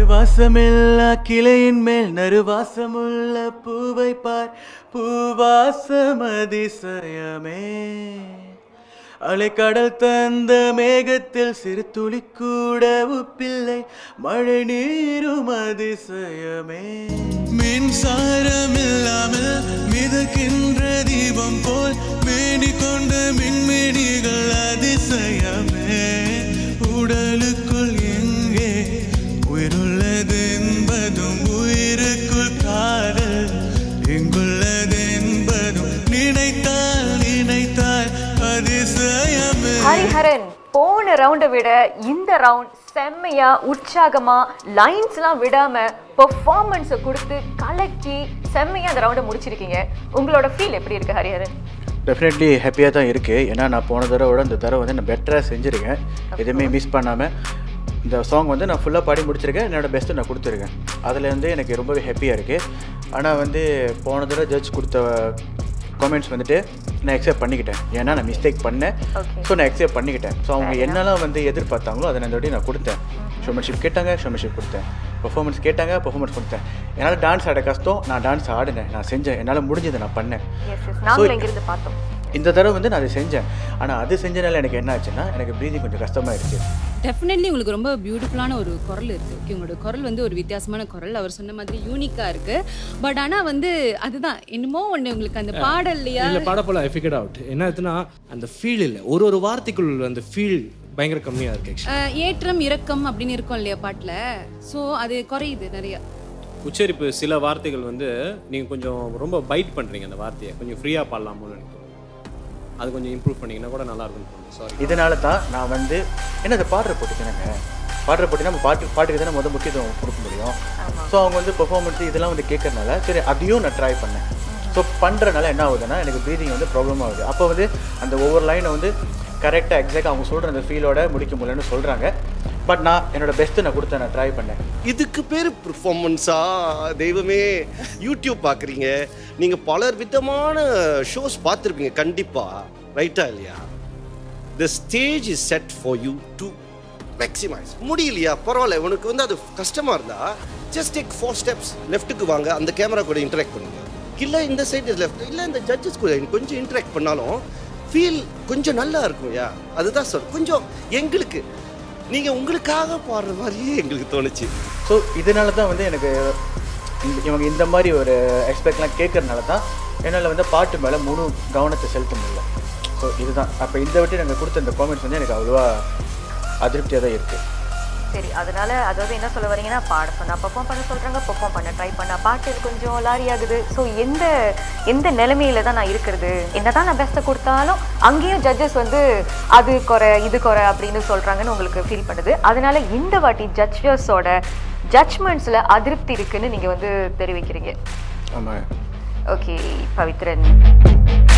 வாசமில்லா கிளையின் மேல் நறுவாசமுள்ள பூவை பார் பூவாசம் அதிசயமே அலைக்கடல் தந்த மேகத்தில் சிறு துளி கூட உப்பில்லை மழை நீரும் அதிசயமே மின்சாரம் இல்லாமல் மிதக்கின்ற தீபம் போல் மேனி கொண்ட மின்மினிகள் அதிசயமே உடலுக்குள் எங்கே உயிருள்ளது என்பதும் உயிருக்குள் காதல் எங்குள்ளது என்பதும் நினைத்தால் நினைத்தால் அதிசயமே ஹரிஹரன் போன ரவுண்டை விட இந்த ரவுண்ட் செம்மையா உற்சாகமா லைன்ஸ்லாம் விடாம பெர்ஃபார்மன்ஸை கொடுத்து கலக்கி செம்மையா அந்த ரவுண்டை முடிச்சிருக்கீங்க உங்களோட ஃபீல் எப்படி இருக்கு ஹரிஹரன் டெஃபினெட்லி ஹாப்பியாக தான் இருக்குது ஏன்னா நான் போன தடவை இந்த தடவை வந்து நான் பெட்டராக செஞ்சுருக்கேன் எதுவுமே மிஸ் பண்ணாமல் இந்த சாங் வந்து நான் ஃபுல்லாக பாடி முடிச்சிருக்கேன் என்னோட பெஸ்ட்டு நான் கொடுத்துருக்கேன் அதுலேருந்து எனக்கு ரொம்பவே ஹாப்பியாக இருக்குது ஆனால் வந்து போன தடவை ஜட்ஜ் கொடுத்த காமெண்ட்ஸ் வந்துட்டு நான் அக்செப்ட் பண்ணிக்கிட்டேன் ஏன்னா நான் மிஸ்டேக் பண்ணேன் Okay. ஸோ நான் அக்செப்ட் பண்ணிக்கிட்டேன் ஸோ அவங்க என்னெல்லாம் வந்து எதிர்பார்த்தாங்களோ அதை நான் இந்த வாட்டி நான் கொடுத்தேன் ஷோமன்ஷிப் கேட்டாங்க ஷோமன்ஷிப் கொடுத்தேன் பெர்ஃபார்மன்ஸ் கேட்டாங்க பெர்ஃபார்மன்ஸ் கொடுத்தேன் என்னால் டான்ஸ் ஆட கஷ்டம் நான் டான்ஸ் ஆடினேன் நான் செஞ்சேன் என்னால் முடிஞ்சதை நான் பண்ணேன் எஸ் எஸ் நாங்களும் இங்கிருந்து பார்த்தோம் இந்த தடவை வந்து நான் அதை செஞ்சேன் ஆனால் அது செஞ்சனால எனக்கு என்ன ஆச்சுன்னா எனக்கு ப்ரீதிங் கொஞ்சம் கஷ்டமாயிருச்சு டெஃபினெட்லி உங்களுக்கு ரொம்ப பியூட்டிஃபுல்லான ஒரு குரல் இருக்கு ஓகே உங்களோட குரல் வந்து ஒரு வித்தியாசமான குரல் அவர் சொன்ன மாதிரி யூனிக்கா இருக்கு பட் ஆனா வந்து அதுதான் என்னமோ ஒண்ணு உங்களுக்கு அந்த பாடல்லையா இல்ல பாட போல ஐ ஃபிகர்ட் அவுட் என்ன ஆச்சுன்னா அந்த ஃபீல் இல்லை ஒரு ஒரு வார்த்தைக்குள் அந்த ஃபீல் பயங்கர கம்மியா இருக்கு actually. அஹ், ஏற்றம் இரக்கம் அப்படின்னு இருக்கும் இல்லையா பாட்டுல சோ அது குறையுது நிறைய உச்சரிப்பு சில வார்த்தைகள் வந்து நீங்கள் கொஞ்சம் ரொம்ப பைட் பண்ணுறீங்க அந்த வார்த்தையை கொஞ்சம் ஃப்ரீயாக பாடலாமோன்னு எனக்கு தோணுது. அது கொஞ்சம் இம்ப்ரூவ் பண்ணீங்கன்னா கூட நல்லா இருக்கும்னு தோணுது சாரி இதனால தான் நான் வந்து என்ன அது பாடுற போட்டி தானேங்க பாடுற போட்டி நம்ம பாட்டு பாட்டுக்கு தானே முத முக்கியத்துவம் கொடுக்க முடியும் ஸோ அவங்க வந்து பெர்ஃபார்மன்ஸ் இதெல்லாம் வந்து கேட்கறனால சரி அதையும் நான் ட்ரை பண்ணேன் ஸோ பண்ணுறனால என்ன ஆகுதுன்னா எனக்கு ப்ரீதிங் வந்து ப்ராப்ளம் ஆகுது அப்போ வந்து அந்த ஒவ்வொரு லைனை வந்து கரெக்டாக எக்ஸாக்டாக அவங்க சொல்கிற அந்த ஃபீலோட முடிக்க முடியலன்னு சொல்கிறாங்க பட் நான் என்னோட பெஸ்ட்டு நான் கொடுத்தேன் நான் ட்ரை பண்ணேன் இதுக்கு பேர் பெர்ஃபார்மன்ஸா தெய்வமே யூடியூப் பார்க்குறீங்க நீங்கள் பலர் விதமான ஷோஸ் பார்த்துருப்பீங்க கண்டிப்பாக ரைட்டா இல்லையா the stage is set for you to maximise முடியலையா பரவாயில்ல உனக்கு வந்து அது கஷ்டமாக இருந்தா ஜஸ்ட் டேக் ஃபோர் ஸ்டெப்ஸ் லெஃப்ட்டுக்கு வாங்க அந்த கேமரா கூட இன்டராக்ட் பண்ணுங்க இல்லை இந்த சைடு லெஃப்ட் இல்லை இந்த ஜட்ஜஸ் கூட கொஞ்சம் இன்டராக்ட் பண்ணாலும் ஃபீல் கொஞ்சம் நல்லா இருக்கும் யா அதுதான் சொல் கொஞ்சம் எங்களுக்கு நீங்கள் உங்களுக்காக பாடுற மாதிரியே எங்களுக்கு தோணுச்சு ஸோ இதனால தான் வந்து எனக்கு இந்த- இவங்க இந்த மாதிரி ஒரு எக்ஸ்பெக்ட்லாம் கேட்கறனால தான் என்னால் வந்து பாட்டு மேலே முழு கவனத்தை செலுத்த முடியல ஸோ இதுதான் அப்போ இந்த வாட்டி நாங்கள் கொடுத்த இந்த காமெண்ட்ஸ் வந்து எனக்கு அவ்வளோவா அதிருப்தியாக தான் இருக்குது சரி அதனால அதாவது என்ன சொல்ல வரீங்கன்னா பாட சொன்னா பெர்ஃபார்ம் பண்ண சொல்றாங்க பெர்ஃபார்ம் பண்ண ட்ரை பண்ண பாட்டு இது கொஞ்சம் லாரி ஆகுது ஸோ எந்த எந்த நிலைமையில தான் நான் இருக்கிறது என்னதான் நான் பெஸ்ட்டை கொடுத்தாலும் அங்கேயும் ஜட்ஜஸ் வந்து அது குறை இது குறை அப்படின்னு சொல்றாங்கன்னு உங்களுக்கு ஃபீல் பண்ணுது அதனால இந்த வாட்டி ஜட்ஜஸோட ஜட்ஜ்மெண்ட்ஸில் அதிருப்தி இருக்குன்னு நீங்க வந்து தெரிவிக்கிறீங்க ஆமாம் ஓகே பவித்ரன்